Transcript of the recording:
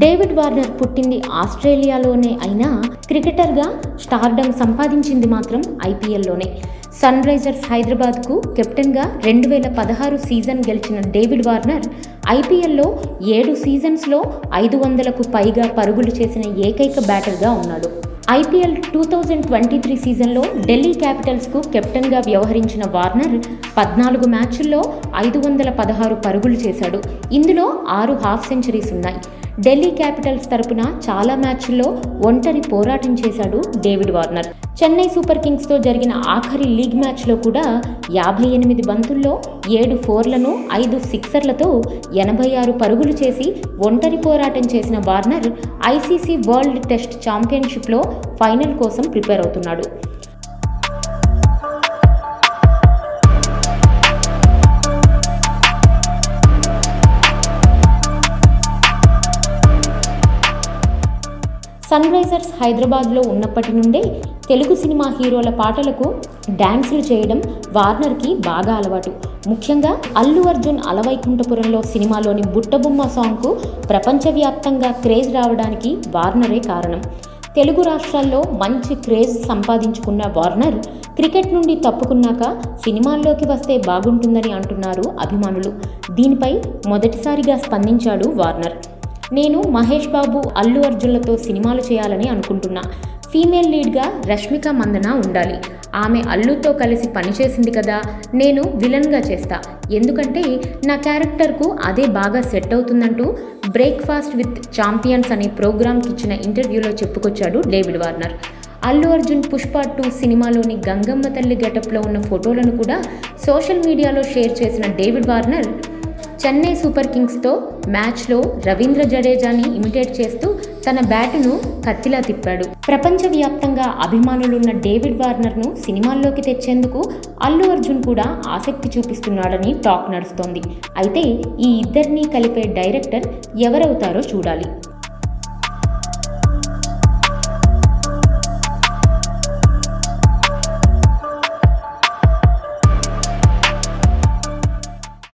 David Warner పుట్టింది ఆస్ట్రేలియాలోనే అయినా క్రికెటర్గా stardom సంపాదించింది మాత్రం ఐపీఎల్లోనే సన్ రైజర్స్ హైదరాబాద్కు కెప్టెన్గా రెండు వేల పదహారు సీజన్ గెలిచిన డేవిడ్ వార్నర్ ఐపీఎల్లో ఏడు సీజన్స్లో ఐదు వందలకు పైగా పరుగులు చేసిన ఏకైక బ్యాటర్గా ఉన్నాడు IPL two thousand twenty three సీజన్లో ఢిల్లీ క్యాపిటల్స్కు కెప్టెన్గా వ్యవహరించిన వార్నర్ పద్నాలుగు మ్యాచ్ల్లో ఐదు వందల పదహారు పరుగులు చేశాడు ఇందులో ఆరు హాఫ్ సెంచరీస్ ఉన్నాయి ఢిల్లీ క్యాపిటల్స్ తరపున చాలా మ్యాచ్ల్లో ఒంటరి పోరాటం చేశాడు డేవిడ్ వార్నర్ చెన్నై సూపర్ కింగ్స్తో జరిగిన ఆఖరి లీగ్ మ్యాచ్లో కూడా యాభై ఎనిమిది బంతుల్లో ఏడు ఫోర్లను ఐదు సిక్సర్లతో ఎనభై ఆరు పరుగులు చేసి ఒంటరి పోరాటం చేసిన వార్నర్ ఐసీసీ వరల్డ్ టెస్ట్ ఛాంపియన్షిప్లో ఫైనల్ కోసం ప్రిపేర్ అవుతున్నాడు సన్ రైజర్స్ హైదరాబాద్లో ఉన్నప్పటి నుండే తెలుగు సినిమా హీరోల పాటలకు డ్యాన్సులు చేయడం వార్నర్కి బాగా అలవాటు ముఖ్యంగా అల్లు అర్జున్ అలవైకుంఠపురంలో సినిమాలోని బుట్టబొమ్మ సాంగ్కు ప్రపంచవ్యాప్తంగా క్రేజ్ రావడానికి వార్నరే కారణం తెలుగు రాష్ట్రాల్లో మంచి క్రేజ్ సంపాదించుకున్న వార్నర్ క్రికెట్ నుండి తప్పుకున్నాక సినిమాల్లోకి వస్తే బాగుంటుందని అంటున్నారు అభిమానులు దీనిపై మొదటిసారిగా స్పందించాడు వార్నర్ నేను మహేష్ బాబు అల్లు అర్జున్లతో సినిమాలు చేయాలని అనుకుంటున్నా ఫీమేల్ లీడ్గా రష్మిక మందన ఉండాలి ఆమె అల్లుతో కలిసి పనిచేసింది కదా నేను విలన్గా చేస్తా ఎందుకంటే నా క్యారెక్టర్కు అదే బాగా సెట్ అవుతుందంటూ బ్రేక్ఫాస్ట్ విత్ ఛాంపియన్స్ అనే ప్రోగ్రాంకి ఇచ్చిన ఇంటర్వ్యూలో చెప్పుకొచ్చాడు David Warner Allu Arjun Pushpa two సినిమాలోని గంగమ్మ తల్లి గెటప్లో ఉన్న ఫోటోలను కూడా సోషల్ మీడియాలో షేర్ చేసిన డేవిడ్ వార్నర్ చెన్నై సూపర్ కింగ్స్తో మ్యాచ్లో రవీంద్ర జడేజాని ఇమిటేట్ చేస్తూ తన బ్యాటును కత్తిలా తిప్పాడు ప్రపంచవ్యాప్తంగా అభిమానులున్న డేవిడ్ వార్నర్ను సినిమాల్లోకి తెచ్చేందుకు అల్లు అర్జున్ కూడా ఆసక్తి చూపిస్తున్నాడని టాక్ నడుస్తోంది అయితే ఈ ఇద్దరినీ కలిపే డైరెక్టర్ ఎవరవుతారో చూడాలి